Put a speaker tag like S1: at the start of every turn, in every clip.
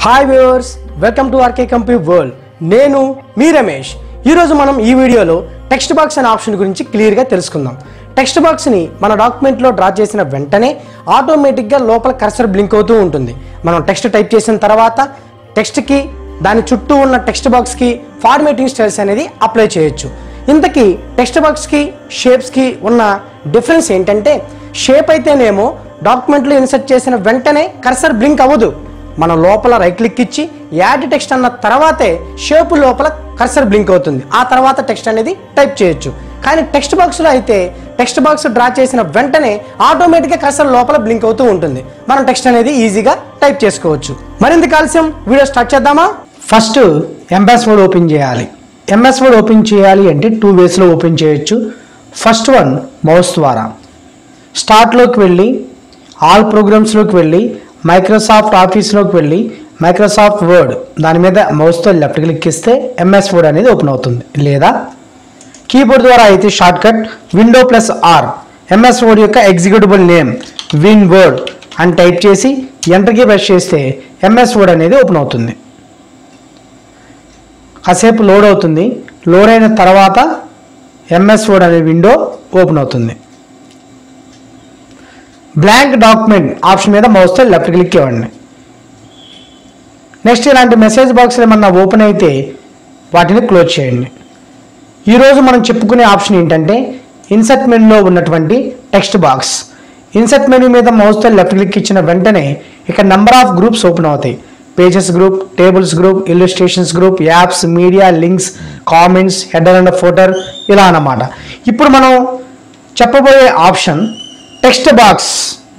S1: hi viewers welcome to RK compu world నేను మీ రమేష్ ఈరోజు మనం ఈ వీడియోలో టెక్స్ట్ బాక్స్ అనే ఆప్షన్ గురించి క్లియర్గా తెలుసుకుందాం టెక్స్ట్ బాక్స్ని మన డాక్యుమెంట్లో డ్రా చేసిన వెంటనే ఆటోమేటిక్గా లోపల కర్సర్ బ్లింక్ అవుతూ ఉంటుంది మనం టెక్స్ట్ టైప్ చేసిన తర్వాత టెక్స్ట్కి దాని చుట్టూ ఉన్న టెక్స్ట్ బాక్స్కి ఫార్మేటింగ్ స్టైల్స్ అనేది అప్లై చేయొచ్చు ఇంతకీ టెక్స్ట్ బాక్స్కి షేప్స్కి ఉన్న డిఫరెన్స్ ఏంటంటే షేప్ అయితేనేమో డాక్యుమెంట్లో ఇన్సర్ట్ చేసిన వెంటనే కర్సర్ బ్లింక్ అవ్వదు మనం లోపల రైట్ క్లిక్ ఇచ్చి యాడ్ టెక్స్ట్ అన్న తర్వాతే షేప్ లోపల కర్సర్ బ్లింక్ అవుతుంది ఆ తర్వాత టెక్స్ట్ అనేది టైప్ చేయొచ్చు కానీ టెక్స్ట్ బాక్స్లో అయితే టెక్స్ట్ బాక్స్ డ్రా చేసిన వెంటనే ఆటోమేటిక్గా కర్సర్ లోపల బ్లింక్ అవుతూ ఉంటుంది మనం టెక్స్ట్ అనేది ఈజీగా టైప్ చేసుకోవచ్చు మరింత కాల్స్యం వీడియో స్టార్ట్ చేద్దామా ఫస్ట్ ఎంఎస్ వర్డ్ ఓపెన్ చేయాలి ఎంఎస్ వర్డ్ ఓపెన్ చేయాలి అంటే టూ వేస్లో ఓపెన్ చేయొచ్చు ఫస్ట్ వన్ మౌస్ ద్వారా స్టార్ట్లోకి వెళ్ళి ఆల్ ప్రోగ్రామ్స్లోకి వెళ్ళి మైక్రోసాఫ్ట్ ఆఫీస్లోకి వెళ్ళి మైక్రోసాఫ్ట్ వర్డ్ దాని మీద మౌస్తో లెఫ్ట్ క్లిక్ ఇస్తే ఎంఎస్ వర్డ్ అనేది ఓపెన్ అవుతుంది లేదా కీబోర్డ్ ద్వారా అయితే shortcut window plus R MS Word యొక్క ఎగ్జిక్యూటిబుల్ నేమ్ విన్ వర్డ్ అని టైప్ చేసి ఎంటర్కి ప్రెస్ చేస్తే ఎంఎస్ వర్డ్ అనేది ఓపెన్ అవుతుంది కాసేపు లోడ్ అవుతుంది లోడ్ అయిన తర్వాత ఎంఎస్ వర్డ్ అనే విండో ఓపెన్ అవుతుంది బ్లాంక్ డాక్యుమెంట్ ఆప్షన్ మీద మౌస్తో లెఫ్ట్ క్లిక్ ఇవ్వండి నెక్స్ట్ ఇలాంటి మెసేజ్ బాక్స్లు ఏమన్నా ఓపెన్ అయితే వాటిని క్లోజ్ చేయండి ఈరోజు మనం చెప్పుకునే ఆప్షన్ ఏంటంటే ఇన్సర్ట్ మెనూలో ఉన్నటువంటి టెక్స్ట్ బాక్స్ ఇన్సర్ట్ మెనూ మీద మౌస్తో లెఫ్ట్ క్లిక్ ఇచ్చిన వెంటనే ఇక్కడ నెంబర్ ఆఫ్ గ్రూప్స్ ఓపెన్ అవుతాయి pages group tables group illustrations group apps media links comments header and footer ఇలా అన్నమాట ఇప్పుడు మనం చెప్పబోయే ఆప్షన్ టెక్స్ట్ బాక్స్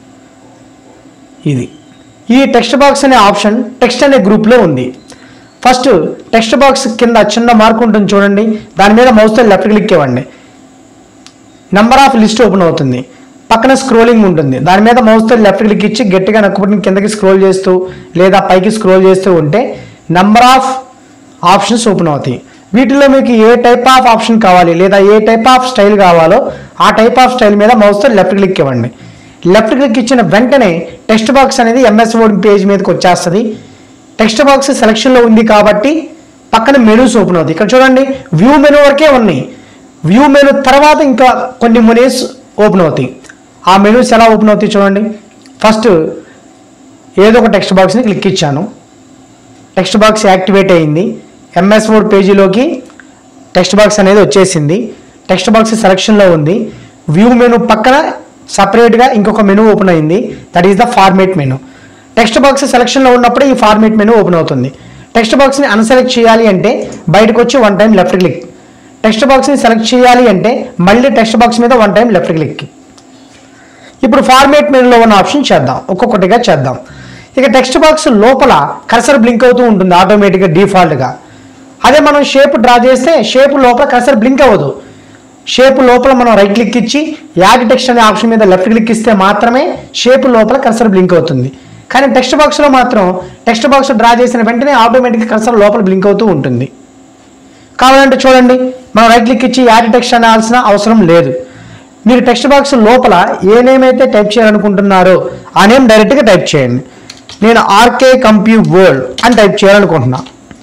S1: ఇది ఈ టెక్స్ట్ బాక్స్ అనే ఆప్షన్ టెక్స్ట్ అనే గ్రూప్లో ఉంది ఫస్ట్ టెక్స్ట్ బాక్స్ కింద చిన్న మార్క్ ఉంటుంది చూడండి దాని మీద మౌస్తో లెఫ్ట్ క్లిక్ ఇవ్వండి నెంబర్ ఆఫ్ లిస్ట్ ఓపెన్ అవుతుంది పక్కన స్క్రోలింగ్ ఉంటుంది దాని మీద మౌస్తో లెఫ్ట్ క్లిక్ ఇచ్చి గట్టిగా నొక్కబడిన కిందకి స్క్రోల్ చేస్తూ లేదా పైకి స్క్రోల్ చేస్తూ ఉంటే నెంబర్ ఆఫ్ ఆప్షన్స్ ఓపెన్ అవుతాయి వీటిలో మీకు ఏ టైప్ ఆఫ్ ఆప్షన్ కావాలి లేదా ఏ టైప్ ఆఫ్ స్టైల్ కావాలో ఆ టైప్ ఆఫ్ స్టైల్ మీద మౌస్తో లెఫ్ట్ క్లిక్ ఇవ్వండి లెఫ్ట్ క్లిక్ ఇచ్చిన వెంటనే టెక్స్ట్ బాక్స్ అనేది ఎంఎస్ వర్డ్ పేజ్ మీదకి వచ్చేస్తుంది టెక్స్ట్ బాక్స్ సెలక్షన్లో ఉంది కాబట్టి పక్కన మెనూస్ ఓపెన్ అవుతాయి ఇక్కడ చూడండి వ్యూ మెనూ వరకే ఉన్నాయి వ్యూ మెనూ తర్వాత ఇంకా కొన్ని మెనూస్ ఓపెన్ అవుతాయి ఆ మెనూస్ ఎలా ఓపెన్ అవుతాయి చూడండి ఫస్ట్ ఏదో ఒక టెక్స్ట్ బాక్స్ని క్లిక్ ఇచ్చాను టెక్స్ట్ బాక్స్ యాక్టివేట్ అయింది ఎంఎస్ వర్డ్ పేజీలోకి టెక్స్ట్ బాక్స్ అనేది వచ్చేసింది టెక్స్ట్ బాక్స్ సెలక్షన్లో ఉంది వ్యూ మెనూ పక్కన సపరేట్గా ఇంకొక మెనూ ఓపెన్ అయింది that is the format menu text box సెలక్షన్లో ఉన్నప్పుడు ఈ ఫార్మేట్ మెనూ ఓపెన్ అవుతుంది టెక్స్ట్ బాక్స్ని అన్సెలెక్ట్ చేయాలి అంటే బయటకు వచ్చి one time left click text బాక్స్ని సెలెక్ట్ చేయాలి అంటే మళ్ళీ టెక్స్ట్ బాక్స్ మీద వన్ టైం లెఫ్ట్ క్లిక్ ఇప్పుడు ఫార్మేట్ మెనూలో ఉన్న ఆప్షన్ చేద్దాం ఒక్కొక్కటిగా చేద్దాం ఇక టెక్స్ట్ బాక్స్ లోపల కర్సర్ బ్లింక్ అవుతూ ఉంటుంది ఆటోమేటిక్గా డిఫాల్ట్గా అదే మనం షేప్ డ్రా చేస్తే షేప్ లోపల కర్సర్ బ్లింక్ అవ్వదు షేప్ లోపల మనం రైట్ క్లిక్ ఇచ్చి యాడ్ టెక్స్ట్ అనే ఆప్షన్ మీద లెఫ్ట్ క్లిక్ ఇస్తే మాత్రమే షేప్ లోపల కర్సర్ బ్లింక్ అవుతుంది కానీ టెక్స్ట్ బాక్స్లో మాత్రం టెక్స్ట్ బాక్స్ డ్రా చేసిన వెంటనే ఆటోమేటిక్గా కర్సర్ లోపల బ్లింక్ అవుతూ ఉంటుంది కావాలంటే చూడండి మనం రైట్ క్లిక్ ఇచ్చి యాడ్ టెక్స్ట్ అనాల్సిన అవసరం లేదు మీరు టెక్స్ట్ బాక్స్ లోపల ఏ నేమ్ అయితే టైప్ చేయాలనుకుంటున్నారో ఆ నేమ్ డైరెక్ట్గా టైప్ చేయండి నేను ఆర్కే కంప్యూ వరల్డ్ అని టైప్ చేయాలనుకుంటున్నా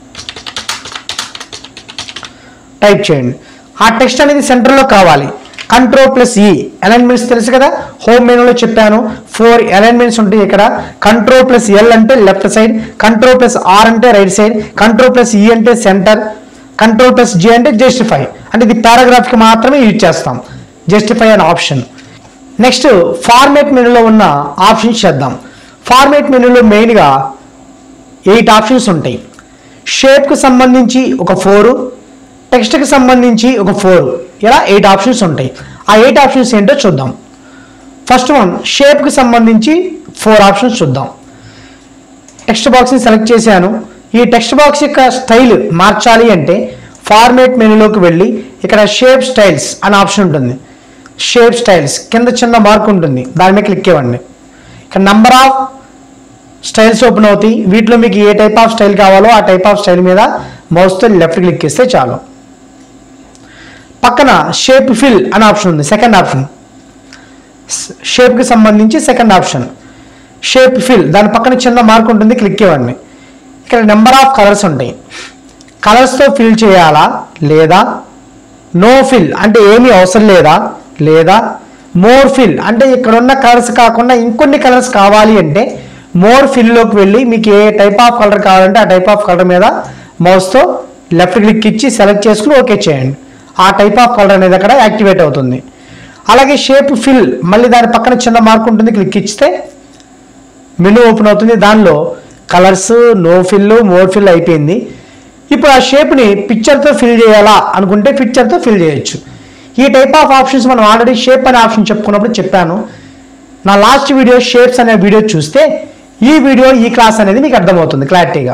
S1: టైప్ చేయండి ఆ టెక్స్ట్ అనేది సెంటర్లో కావాలి కంట్రోల్ ప్లస్ ఈ అలైన్మెంట్స్ తెలుసు కదా హోమ్ మెనూలో చెప్పాను ఫోర్ అలైన్మెంట్స్ ఉంటాయి ఇక్కడ కంట్రోల్ ప్లస్ ఎల్ అంటే left side control plus R అంటే right side control plus E అంటే సెంటర్ కంట్రోల్ ప్లస్ జే అంటే జస్టిఫై అంటే ఇది పారాగ్రాఫ్కి మాత్రమే యూజ్ చేస్తాం జస్టిఫై అనే ఆప్షన్ నెక్స్ట్ ఫార్మేట్ మెనూలో ఉన్న ఆప్షన్స్ చేద్దాం ఫార్మేట్ మెనూలో మెయిన్గా ఎయిట్ ఆప్షన్స్ ఉంటాయి షేప్కి సంబంధించి ఒక ఫోరు టెక్స్ట్కి సంబంధించి ఒక ఫోర్ ఇలా ఎయిట్ ఆప్షన్స్ ఉంటాయి ఆ ఎయిట్ ఆప్షన్స్ ఏంటో చూద్దాం ఫస్ట్ వన్ షేప్కి సంబంధించి ఫోర్ ఆప్షన్స్ చూద్దాం టెక్స్ట్ బాక్స్ని సెలెక్ట్ చేశాను ఈ టెక్స్ట్ బాక్స్ యొక్క స్టైల్ మార్చాలి అంటే ఫార్మేట్ మెనూలోకి వెళ్ళి ఇక్కడ షేప్ స్టైల్స్ అనే ఆప్షన్ ఉంటుంది షేప్ స్టైల్స్ కింద చిన్న మార్క్ ఉంటుంది దాని మీద క్లిక్ ఇవ్వండి ఇక్కడ నంబర్ ఆఫ్ స్టైల్స్ ఓపెన్ అవుతాయి వీటిలో మీకు ఏ టైప్ ఆఫ్ స్టైల్ కావాలో ఆ టైప్ ఆఫ్ స్టైల్ మీద మౌస్తో లెఫ్ట్ క్లిక్ ఇస్తే చాలు పక్కన షేప్ ఫిల్ అనే ఆప్షన్ ఉంది సెకండ్ ఆప్షన్ షేప్కి సంబంధించి సెకండ్ ఆప్షన్ షేప్ ఫిల్ దాని పక్కన చిన్న మార్క్ ఉంటుంది క్లిక్ ఇవ్వండి ఇక్కడ నెంబర్ ఆఫ్ కలర్స్ ఉంటాయి కలర్స్తో ఫిల్ చేయాలా లేదా నో ఫిల్ అంటే ఏమీ అవసరం లేదా లేదా మోర్ ఫిల్ అంటే ఇక్కడ ఉన్న కలర్స్ కాకుండా ఇంకొన్ని కలర్స్ కావాలి అంటే మోర్ ఫిల్లోకి వెళ్ళి మీకు ఏ టైప్ ఆఫ్ కలర్ కావాలంటే ఆ టైప్ ఆఫ్ కలర్ మీద మౌస్తో లెఫ్ట్ క్లిక్ ఇచ్చి సెలెక్ట్ చేసుకుని ఓకే చేయండి ఆ టైప్ ఆఫ్ కలర్ అనేది అక్కడ యాక్టివేట్ అవుతుంది అలాగే షేప్ ఫిల్ మళ్ళీ దాని పక్కన చిన్న మార్క్ ఉంటుంది క్లిక్ ఇస్తే మెనూ ఓపెన్ అవుతుంది దానిలో colours no fill more fill అయిపోయింది ఇప్పుడు ఆ షేప్ని పిక్చర్తో ఫిల్ చేయాలా అనుకుంటే పిక్చర్తో ఫిల్ చేయొచ్చు ఈ టైప్ ఆఫ్ ఆప్షన్స్ మనం ఆల్రెడీ షేప్ అనే ఆప్షన్ చెప్పుకున్నప్పుడు చెప్పాను నా లాస్ట్ వీడియో షేప్స్ అనే వీడియో చూస్తే ఈ వీడియో ఈ క్లాస్ అనేది మీకు అర్థమవుతుంది క్లారిటీగా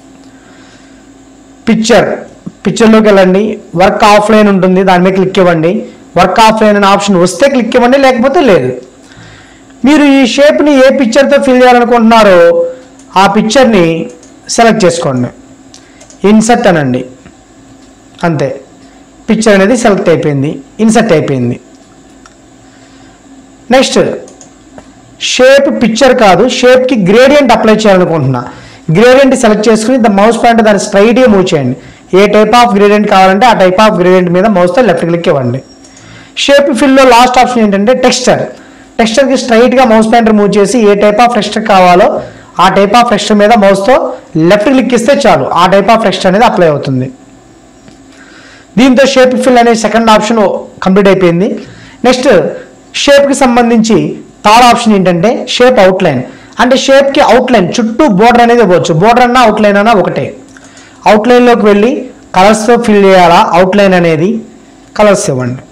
S1: పిక్చర్ పిక్చర్లోకి వెళ్ళండి వర్క్ ఆఫ్లైన్ ఉంటుంది దాని మీద క్లిక్ ఇవ్వండి వర్క్ ఆఫ్లైన్ అనే ఆప్షన్ వస్తే క్లిక్ ఇవ్వండి లేకపోతే లేదు మీరు ఈ షేప్ని ఏ పిక్చర్తో ఫిల్ చేయాలనుకుంటున్నారో ఆ పిక్చర్ని సెలెక్ట్ చేసుకోండి ఇన్సర్ట్ అనండి అంతే పిక్చర్ అనేది సెలెక్ట్ అయిపోయింది ఇన్సర్ట్ అయిపోయింది నెక్స్ట్ షేప్ పిక్చర్ కాదు షేప్కి గ్రేడియంట్ అప్లై చేయాలనుకుంటున్నా గ్రేడియంట్ సెలెక్ట్ చేసుకుని ద మౌస్ పాయింట్ దాన్ని స్ట్రైట్గా మూవ్ చేయండి ఏ టైప్ ఆఫ్ గ్రేడియంట్ కావాలంటే ఆ టైప్ ఆఫ్ గ్రేడియంట్ మీద మౌస్తో లెఫ్ట్ క్లిక్ ఇవ్వండి షేప్ ఫిల్లో లాస్ట్ ఆప్షన్ ఏంటంటే టెక్స్చర్ టెక్స్చర్కి స్ట్రైట్గా మౌస్ పాయింటర్ మూవ్ చేసి ఏ టైప్ ఆఫ్ టెక్స్చర్ కావాలో ఆ టైప్ ఆఫ్ టెక్స్చర్ మీద మౌస్తో లెఫ్ట్ క్లిక్ ఇస్తే చాలు ఆ టైప్ ఆఫ్ టెక్స్చర్ అనేది అప్లై అవుతుంది దీంతో షేప్ ఫిల్ అనే సెకండ్ ఆప్షన్ కంప్లీట్ అయిపోయింది నెక్స్ట్ షేప్కి సంబంధించి థర్డ్ ఆప్షన్ ఏంటంటే షేప్ అవుట్లైన్ అంటే షేప్కి అవుట్లైన్ చుట్టూ బోర్డర్ అనేది ఇవ్వచ్చు బోర్డర్ అన్నా అవుట్లైన్ అన్నా ఒకటే అవుట్లైన్లోకి వెళ్ళి కలర్స్తో ఫిల్ చేయాలా అవుట్లైన్ అనేది కలర్స్ ఇవ్వండి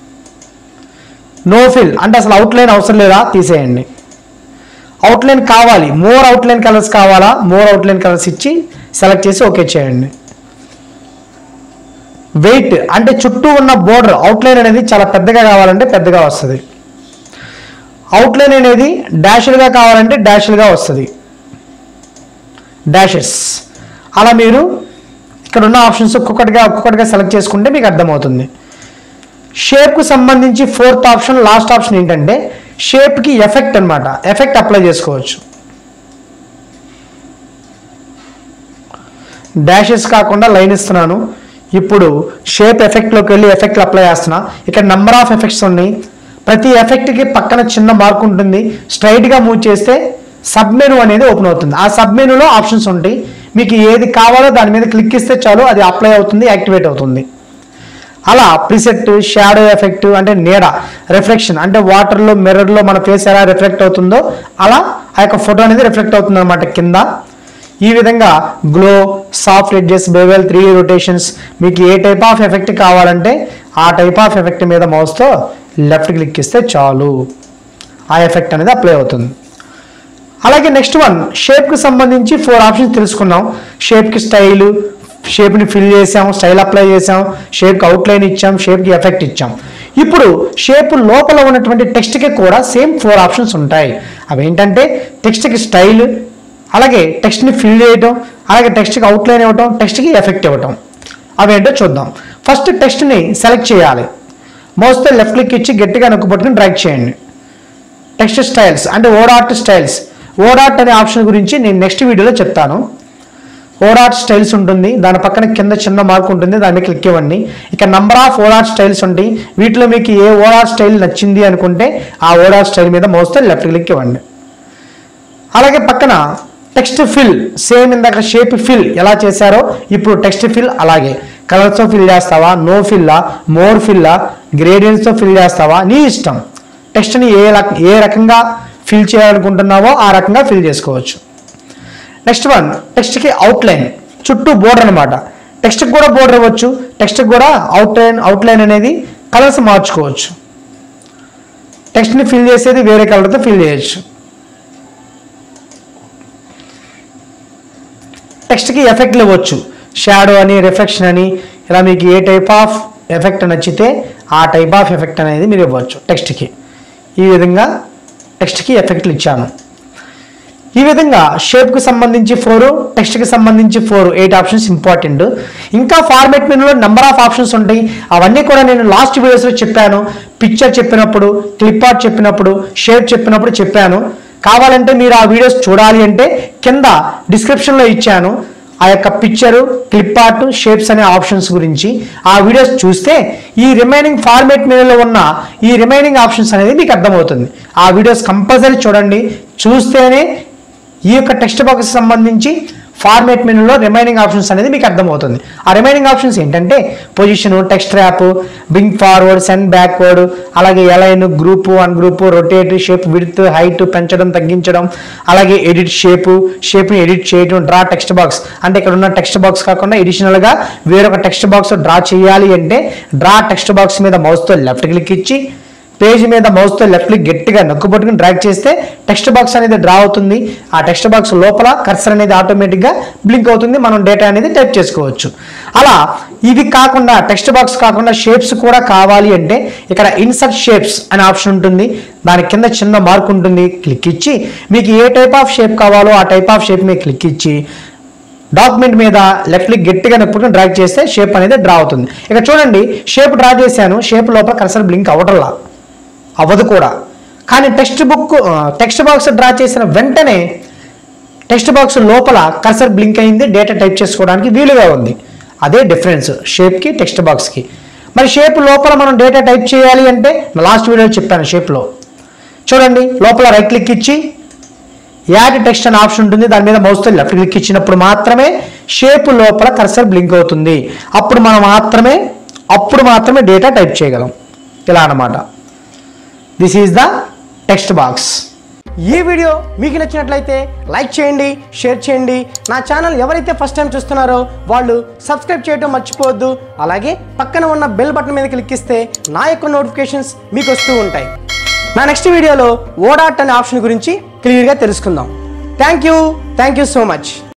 S1: నో ఫిల్ అంటే అసలు అవుట్లైన్ అవసరం లేదా తీసేయండి అవుట్లైన్ కావాలి మోర్ అవుట్లైన్ కలర్స్ కావాలా మోర్ అవుట్లైన్ కలర్స్ ఇచ్చి సెలెక్ట్ చేసి ఓకే చేయండి వెయిట్ అంటే చుట్టూ ఉన్న బోర్డర్ అవుట్లైన్ అనేది చాలా పెద్దగా కావాలంటే పెద్దగా వస్తుంది అవుట్లైన్ అనేది డాష్లుగా కావాలంటే డాష్లుగా వస్తుంది డాషెస్ అలా మీరు ఇక్కడ ఉన్న ఆప్షన్స్ ఒక్కొక్కటిగా ఒక్కొక్కటిగా సెలెక్ట్ చేసుకుంటే మీకు అర్థమవుతుంది షేప్కు సంబంధించి ఫోర్త్ ఆప్షన్ లాస్ట్ ఆప్షన్ ఏంటంటే షేప్కి ఎఫెక్ట్ అన్నమాట ఎఫెక్ట్ అప్లై చేసుకోవచ్చు డాషెస్ కాకుండా లైన్ ఇస్తున్నాను ఇప్పుడు షేప్ ఎఫెక్ట్లోకి వెళ్ళి ఎఫెక్ట్లు అప్లై చేస్తున్నా ఇక్కడ నెంబర్ ఆఫ్ ఎఫెక్ట్స్ ఉన్నాయి ప్రతి ఎఫెక్ట్కి పక్కన చిన్న మార్క్ ఉంటుంది స్ట్రైట్గా మూవ్ చేస్తే సబ్ మెనూ అనేది ఓపెన్ అవుతుంది ఆ సబ్ మెనూలో ఆప్షన్స్ ఉంటాయి మీకు ఏది కావాలో దాని మీద క్లిక్ ఇస్తే చాలు అది అప్లై అవుతుంది యాక్టివేట్ అవుతుంది అలా ప్రిసెట్ షాడో ఎఫెక్ట్ అంటే నీడ రిఫ్లెక్షన్ అంటే వాటర్లో మిర్రర్లో మన ఫేస్ ఎలా రిఫ్లెక్ట్ అవుతుందో అలా ఆ యొక్క ఫోటో అనేది రిఫ్లెక్ట్ అవుతుంది అనమాట కింద ఈ విధంగా glow soft edges bevel three rotations మీకు ఏ టైప్ ఆఫ్ ఎఫెక్ట్ కావాలంటే ఆ టైప్ ఆఫ్ ఎఫెక్ట్ మీద మౌస్తో లెఫ్ట్ క్లిక్ ఇస్తే చాలు ఆ ఎఫెక్ట్ అనేది అప్లై అవుతుంది అలాగే నెక్స్ట్ వన్ షేప్కి సంబంధించి ఫోర్ ఆప్షన్స్ తెలుసుకున్నాం షేప్కి స్టైల్ షేప్ని ఫిల్ చేసాం స్టైల్ అప్లై చేసాం షేప్కి అవుట్లైన్ ఇచ్చాం షేప్కి ఎఫెక్ట్ ఇచ్చాం ఇప్పుడు షేప్ లోపల ఉన్నటువంటి టెక్స్ట్కి కూడా సేమ్ ఫోర్ ఆప్షన్స్ ఉంటాయి అవి ఏంటంటే టెక్స్ట్కి స్టైల్ అలాగే టెక్స్ట్ని ఫిల్ చేయటం అలాగే టెక్స్ట్కి అవుట్లైన్ ఇవ్వటం టెక్స్ట్కి ఎఫెక్ట్ ఇవ్వటం అవేంటో చూద్దాం ఫస్ట్ టెక్స్ట్ని సెలెక్ట్ చేయాలి మౌస్తో లెఫ్ట్ క్లిక్ ఇచ్చి గట్టిగా నొక్కు పట్టుకుని డ్రాగ్ చేయండి టెక్స్ట్ స్టైల్స్ అంటే ఓడార్ట్ స్టైల్స్ ఓడార్ట్ అనే ఆప్షన్ గురించి నేను నెక్స్ట్ వీడియోలో చెప్తాను ఓడార్ట్ స్టైల్స్ ఉంటుంది దాని పక్కన కింద చిన్న మార్క్ ఉంటుంది దాని మీద క్లిక్ ఇవ్వండి ఇక నంబర్ ఆఫ్ ఓడార్ట్ స్టైల్స్ ఉంటాయి వీటిలో మీకు ఏ ఓడార్ట్ స్టైల్ నచ్చింది అనుకుంటే ఆ ఓడార్ట్ స్టైల్ మీద మౌస్తో లెఫ్ట్ క్లిక్ ఇవ్వండి అలాగే పక్కన టెక్స్ట్ ఫిల్ సేమ్ ఇందాక షేప్ ఫిల్ ఎలా చేశారో ఇప్పుడు టెక్స్ట్ ఫిల్ అలాగే కలర్స్తో ఫిల్ చేస్తావా నో ఫిల్లా మోర్ ఫిల్లా గ్రేడియంట్స్తో ఫిల్ చేస్తావా నీ ఇష్టం టెక్స్ట్ని ఏ రక ఏ రకంగా ఫిల్ చేయాలనుకుంటున్నావో ఆ రకంగా ఫిల్ చేసుకోవచ్చు నెక్స్ట్ వన్ టెక్స్ట్కి అవుట్లైన్ చుట్టూ బోర్డర్ అనమాట టెక్స్ట్కి కూడా బోర్డర్ ఇవ్వచ్చు టెక్స్ట్కి కూడా అవుట్లైన్ అవుట్లైన్ అనేది కలర్స్ మార్చుకోవచ్చు టెక్స్ట్ని ఫిల్ చేసేది వేరే కలర్తో ఫిల్ చేయొచ్చు టెక్స్ట్కి ఎఫెక్ట్లు ఇవ్వచ్చు షాడో అని రిఫ్లెక్షన్ అని ఇలా మీకు ఏ టైప్ ఆఫ్ ఎఫెక్ట్ నచ్చితే ఆ టైప్ ఆఫ్ ఎఫెక్ట్ అనేది మీరు ఇవ్వచ్చు టెక్స్ట్కి ఈ విధంగా టెక్స్ట్కి ఎఫెక్ట్లు ఇచ్చాను ఈ విధంగా షేప్కి సంబంధించి ఫోర్ టెక్స్ట్కి సంబంధించి ఫోర్ ఎయిట్ ఆప్షన్స్ ఇంపార్టెంట్ ఇంకా ఫార్మెట్ మెనూలో నెంబర్ ఆఫ్ ఆప్షన్స్ ఉంటాయి అవన్నీ కూడా నేను లాస్ట్ వీడియోస్లో చెప్పాను పిక్చర్ చెప్పినప్పుడు క్లిప్ ఆర్ట్ చెప్పినప్పుడు షేప్ చెప్పినప్పుడు చెప్పాను కావాలంటే మీరు ఆ వీడియోస్ చూడాలి అంటే కింద డిస్క్రిప్షన్లో ఇచ్చాను ఆ యొక్క పిక్చరు క్లిప్ ఆర్ట్ షేప్స్ అనే ఆప్షన్స్ గురించి ఆ వీడియోస్ చూస్తే ఈ రిమైనింగ్ ఫార్మేట్ మెనూలో ఉన్న ఈ రిమైనింగ్ ఆప్షన్స్ అనేది మీకు అర్థమవుతుంది ఆ వీడియోస్ కంపల్సరీ చూడండి చూస్తేనే ఈ యొక్క టెక్స్ట్ బాక్స్ సంబంధించి ఫార్మేట్ మెనూలో రిమైనింగ్ ఆప్షన్స్ అనేది మీకు అర్థమవుతుంది ఆ రిమైనింగ్ ఆప్షన్స్ ఏంటంటే position text wrap bring forward send backward అలాగే align group one group rotate shape width height పెంచడం తగ్గించడం అలాగే ఎడిట్ షేపు షేప్ని ఎడిట్ చేయడం డ్రా టెక్స్ట్ బాక్స్ అంటే ఇక్కడ ఉన్న టెక్స్ట్ బాక్స్ కాకుండా ఎడిషనల్గా వేరొక టెక్స్ట్ బాక్స్ డ్రా చేయాలి అంటే డ్రా టెక్స్ట్ బాక్స్ మీద మౌస్తో లెఫ్ట్ క్లిక్ ఇచ్చి పేజ్ మీద మౌస్తో లెఫ్ట్ క్లిక్ గట్టిగా నొక్కు పట్టుకుని డ్రాగ్ చేస్తే టెక్స్ట్ బాక్స్ అనేది డ్రా అవుతుంది ఆ టెక్స్ట్ బాక్స్ లోపల కర్సర్ అనేది ఆటోమేటిక్గా బ్లింక్ అవుతుంది మనం డేటా అనేది టైప్ చేసుకోవచ్చు అలా ఇవి కాకుండా టెక్స్ట్ బాక్స్ కాకుండా షేప్స్ కూడా కావాలి అంటే ఇక్కడ ఇన్సర్ట్ షేప్స్ అనే ఆప్షన్ ఉంటుంది దాని కింద చిన్న మార్క్ ఉంటుంది క్లిక్ ఇచ్చి మీకు ఏ టైప్ ఆఫ్ షేప్ కావాలో ఆ టైప్ ఆఫ్ షేప్ మీద క్లిక్ ఇచ్చి డాక్యుమెంట్ మీద లెఫ్ట్ క్లిక్ గట్టిగా నొప్పుకుని డ్రాగ్ చేస్తే షేప్ అనేది డ్రా అవుతుంది ఇక చూడండి షేప్ డ్రా చేశాను షేప్ లోపల కర్సర్ బ్లింక్ అవ్వటంలా అవ్వదు కూడా కానీ text book text box draw చేసిన వెంటనే టెక్స్ట్ బాక్స్ లోపల కర్సర్ బ్లింక్ అయింది డేటా టైప్ చేసుకోవడానికి వీలుగా ఉంది అదే డిఫరెన్స్ షేప్కి టెక్స్ట్ బాక్స్కి మరి షేప్ లోపల మనం డేటా టైప్ చేయాలి అంటే లాస్ట్ వీడియోలో చెప్పాను షేప్లో చూడండి లోపల రైట్ క్లిక్ ఇచ్చి యాడ్ టెక్స్ట్ అనే ఆప్షన్ ఉంటుంది దాని మీద మౌస్తో లెఫ్ట్ క్లిక్ ఇచ్చినప్పుడు మాత్రమే షేప్ లోపల కర్సర్ బ్లింక్ అవుతుంది అప్పుడు మనం మాత్రమే అప్పుడు మాత్రమే డేటా టైప్ చేయగలం ఇలా అన్నమాట this is the text box ఈ వీడియో మీకు నచ్చినట్లయితే లైక్ చేయండి షేర్ చేయండి నా ఛానల్ ఎవరైతే ఫస్ట్ టైం చూస్తున్నారో వాళ్ళు సబ్స్క్రైబ్ చేయడం మర్చిపోవద్దు అలాగే పక్కన ఉన్న బెల్ బటన్ మీద క్లిక్ ఇస్తే నా యొక్క నోటిఫికేషన్స్ మీకు వస్తూ ఉంటాయి నా నెక్స్ట్ వీడియోలో ఓడాట్ అనే ఆప్షన్ గురించి క్లియర్గా తెలుసుకుందాం thank you thank you so much